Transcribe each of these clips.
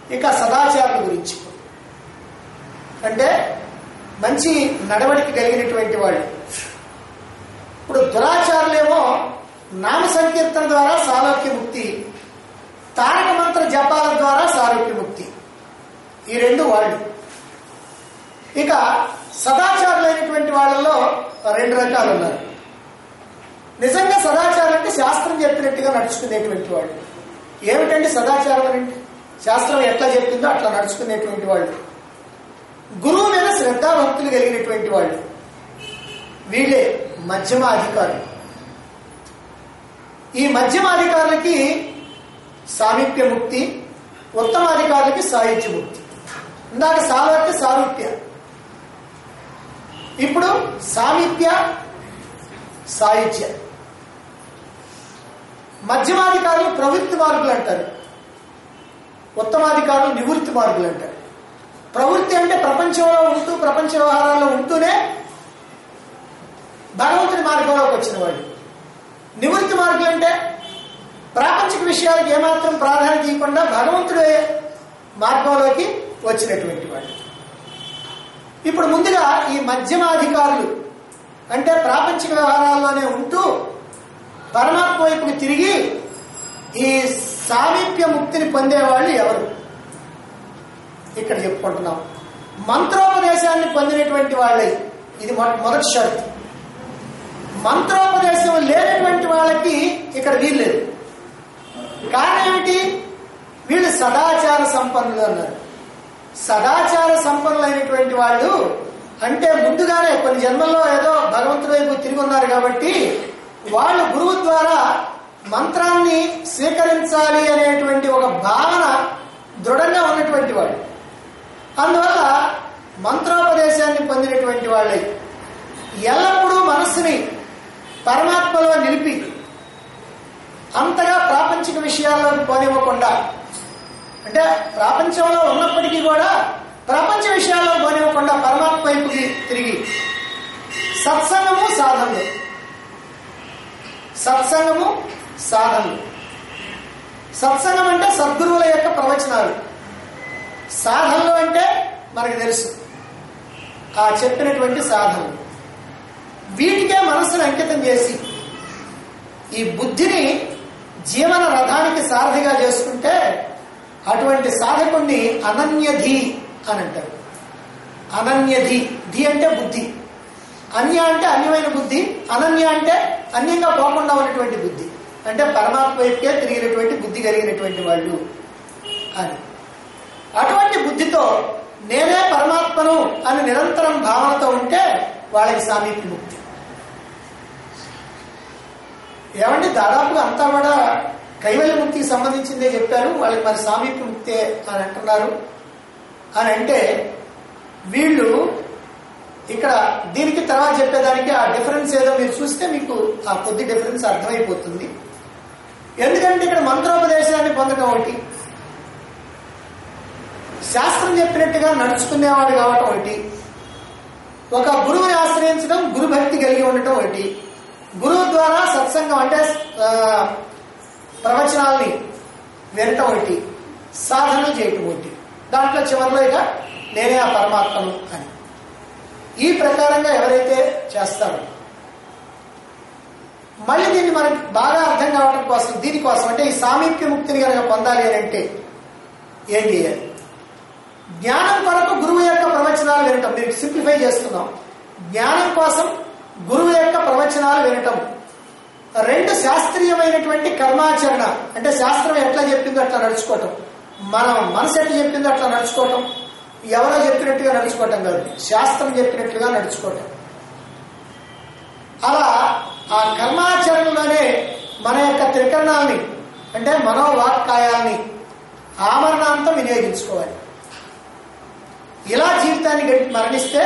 ఇక సదాచారుల గురించి అంటే మంచి నడవడికి కలిగినటువంటి వాళ్ళు ఇప్పుడు దురాచారులేమో నామ సంకీర్తన ద్వారా సాలోక్య ముక్తి తారక మంత్ర జపాల ద్వారా సారూప్య ముక్తి ఈ రెండు వాళ్ళు ఇక సదాచారులైనటువంటి వాళ్ళలో రెండు రకాలు ఉన్నారు నిజంగా సదాచారం అంటే శాస్త్రం చెప్పినట్టుగా నడుచుకునేటువంటి వాళ్ళు ఏమిటండి సదాచారం అంటే శాస్త్రం ఎట్లా చెప్పిందో అట్లా నడుచుకునేటువంటి వాళ్ళు గురువు మీద శ్రద్ధాభక్తులు కలిగినటువంటి వాళ్ళు వీళ్ళే మధ్యమ అధికారులు ఈ మధ్యమ అధికారులకి సామీప్య ముక్తి ఉత్తమాధికారులకి సాహిత్య ముక్తి ఇందాక సాలోక్య సారూప్య ఇప్పుడు సామీప్య సాహిత్య మధ్యమాధికారులు ప్రవృత్తి మార్గులు అంటారు ఉత్తమాధికారులు నివృత్తి మార్గులు అంటారు ప్రవృత్తి అంటే ప్రపంచంలో ఉంటూ ప్రపంచ వ్యవహారాల్లో ఉంటూనే భగవంతుని మార్గంలోకి వచ్చిన వాళ్ళు నివృత్తి మార్గం అంటే ప్రాపంచిక విషయాలకు ఏమాత్రం ప్రాధాన్యత ఇవ్వకుండా భగవంతుడే మార్గంలోకి వచ్చినటువంటి వాళ్ళు ఇప్పుడు ముందుగా ఈ మధ్యమాధికారులు అంటే ప్రాపంచిక వ్యవహారాల్లోనే ఉంటూ పరమాత్మ వైపుకి తిరిగి ఈ సామీప్య ముక్తిని పొందేవాళ్ళు ఎవరు ఇక్కడ చెప్పుకుంటున్నాం మంత్రోపదేశాన్ని పొందినటువంటి వాళ్ళే ఇది మొ- మొదటి షరతు మంత్రోపదేశం లేనటువంటి వాళ్ళకి ఇక్కడ వీల్లేదు కారణం ఏమిటి వీళ్ళు సదాచార సంపన్నులు అన్నారు సదాచార సంపన్నులైనటువంటి వాళ్ళు అంటే ముందుగానే కొన్ని జన్మల్లో ఏదో భగవంతుడి వైపు తిరిగి ఉన్నారు కాబట్టి వాళ్ళు గురువు ద్వారా మంత్రాన్ని స్వీకరించాలి అనేటువంటి ఒక భావన దృఢంగా ఉన్నటువంటి వాళ్ళు అందువల్ల మంత్రోపదేశాన్ని పొందినటువంటి వాళ్ళే ఎల్లప్పుడూ మనస్సుని పరమాత్మలో నిలిపి అంతగా ప్రాపంచిక విషయాల్లోకి పోనివ్వకుండా అంటే ప్రపంచంలో ఉన్నప్పటికీ కూడా ప్రపంచ విషయాల్లో పోనివ్వకుండా పరమాత్మ వైపుకి తిరిగి సత్సంగము సాధనలు సత్సంగము సాధనలు సత్సంగం అంటే సద్గురువుల యొక్క ప్రవచనాలు సాధనలు అంటే మనకు తెలుసు ఆ చెప్పినటువంటి సాధనలు వీటికే మనస్సును అంకితం చేసి ఈ బుద్ధిని జీవన రథానికి సారథిగా చేసుకుంటే అటువంటి సాధకుణ్ణి అనన్యధి అని అంటారు అనన్యధి ధి అంటే బుద్ధి అన్య అంటే అన్యమైన బుద్ధి అనన్య అంటే అన్యంగా పోకుండా ఉన్నటువంటి బుద్ధి అంటే పరమాత్మ వైపుకే తిరిగినటువంటి బుద్ధి కలిగినటువంటి వాళ్ళు అని అటువంటి బుద్ధితో నేనే పరమాత్మను అని నిరంతరం భావనతో ఉంటే వాళ్ళకి సామీప్య ముక్తి ఏమంటే దాదాపుగా అంతా కూడా కైవల్య ముక్తికి సంబంధించిందే చెప్పారు వాళ్ళకి మరి సామీప్య ముక్తే అని అంటున్నారు అని అంటే వీళ్ళు ఇక్కడ దీనికి తర్వాత చెప్పేదానికి ఆ డిఫరెన్స్ ఏదో మీరు చూస్తే మీకు ఆ కొద్ది డిఫరెన్స్ అర్థమైపోతుంది ఎందుకంటే ఇక్కడ మంత్రోపదేశాన్ని పొందడం ఒకటి శాస్త్రం చెప్పినట్టుగా నడుచుకునేవాడు కావటం ఒకటి ఒక గురువుని ఆశ్రయించడం గురుభక్తి కలిగి ఉండటం ఒకటి గురువు ద్వారా సత్సంగం అంటే ఆ, ప్రవచనాల్ని వినటం ఒకటి సాధనలు చేయటం ఒకటి దాంట్లో చివరిలో ఇక నేనే ఆ పరమాత్మను అని ఈ ప్రకారంగా ఎవరైతే చేస్తారో మళ్ళీ దీన్ని మనకి బాగా అర్థం కావడం కోసం దీనికోసం అంటే ఈ సామీప్య ముక్తిని కనుక పొందాలి అని అంటే ఏం చేయాలి జ్ఞానం కొరకు గురువు యొక్క ప్రవచనాలు వినటం మీరు సింప్లిఫై చేస్తున్నాం జ్ఞానం కోసం గురువు యొక్క ప్రవచనాలు వినటం రెండు శాస్త్రీయమైనటువంటి కర్మాచరణ అంటే శాస్త్రం ఎట్లా చెప్పిందో అట్లా నడుచుకోవటం మనం మనసు ఎట్లా చెప్పిందో అట్లా నడుచుకోవటం ఎవరో చెప్పినట్టుగా నడుచుకోవటం కాదు శాస్త్రం చెప్పినట్లుగా నడుచుకోవటం అలా ఆ కర్మాచరణలోనే మన యొక్క త్రికరణాలని అంటే మనోవాక్కాయాల్ని ఆమరణాంతం వినియోగించుకోవాలి ఇలా జీవితాన్ని గడిపి మరణిస్తే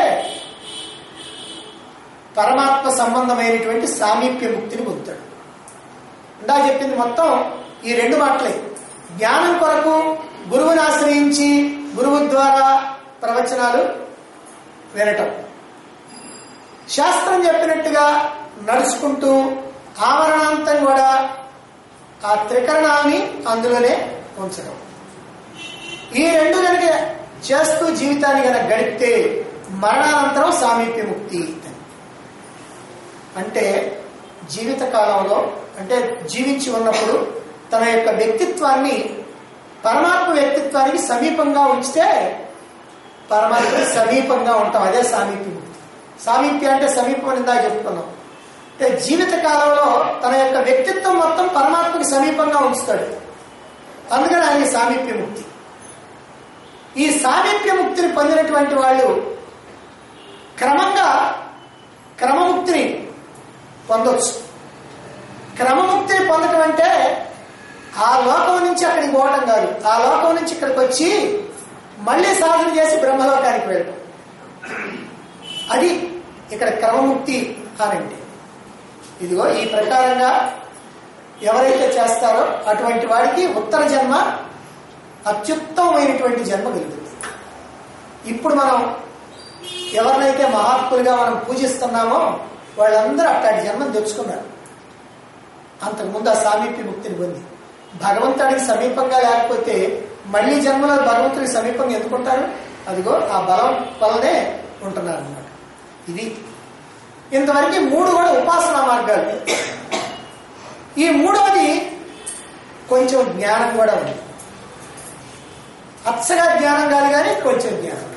పరమాత్మ సంబంధమైనటువంటి సామీప్య ముక్తిని పొందుతాడు ఇందా చెప్పింది మొత్తం ఈ రెండు మాటలే జ్ఞానం కొరకు గురువుని ఆశ్రయించి గురువు ద్వారా ప్రవచనాలు వినటం శాస్త్రం చెప్పినట్టుగా నడుచుకుంటూ ఆవరణాంతం కూడా ఆ త్రికరణాన్ని అందులోనే ఉంచడం ఈ రెండు కనుక చేస్తూ జీవితాన్ని కనుక గడిపితే మరణానంతరం సామీప్య ముక్తి అని. అంటే జీవిత కాలంలో అంటే జీవించి ఉన్నప్పుడు తన యొక్క వ్యక్తిత్వాన్ని పరమాత్మ వ్యక్తిత్వానికి సమీపంగా ఉంచితే పరమాత్మ సమీపంగా ఉంటాం అదే సామీప్యం సామీప్య అంటే సమీపం అని ఇందాక చెప్పుకున్నాం అంటే జీవిత కాలంలో తన యొక్క వ్యక్తిత్వం మొత్తం పరమాత్మకి సమీపంగా ఉంచుతాడు అందుకని ఆయన సామీప్య ముక్తి ఈ సామీప్య ముక్తిని పొందినటువంటి వాళ్ళు క్రమంగా క్రమముక్తిని పొందొచ్చు క్రమముక్తిని పొందటం అంటే ఆ లోకం నుంచి అక్కడికి పోవటం కాదు ఆ లోకం నుంచి ఇక్కడికి వచ్చి మళ్ళీ సాధన చేసి బ్రహ్మలోకానికి వెళ్ళటం అది ఇక్కడ క్రమముక్తి అనండి ఇదిగో ఈ ప్రకారంగా ఎవరైతే చేస్తారో అటువంటి వాడికి ఉత్తర జన్మ అత్యుత్తమమైనటువంటి జన్మ కలుగుతుంది ఇప్పుడు మనం ఎవరినైతే మహాత్ములుగా మనం పూజిస్తున్నామో వాళ్ళందరూ అట్లాంటి జన్మను తెచ్చుకున్నారు అంతకుముందు ఆ సామీప్య ముక్తిని పొంది భగవంతుడికి సమీపంగా లేకపోతే మళ్ళీ జన్మలో భగవంతుడికి సమీపంగా ఎందుకుంటారు అదిగో ఆ బలం వల్లనే ఉంటున్నారు అన్నమాట ఇది ఇంతవరకు ఈ మూడు కూడా ఉపాసనా మార్గాలు ఈ మూడవది కొంచెం జ్ఞానం కూడా ఉంది అచ్చగా జ్ఞానం కాదు కానీ కొంచెం జ్ఞానం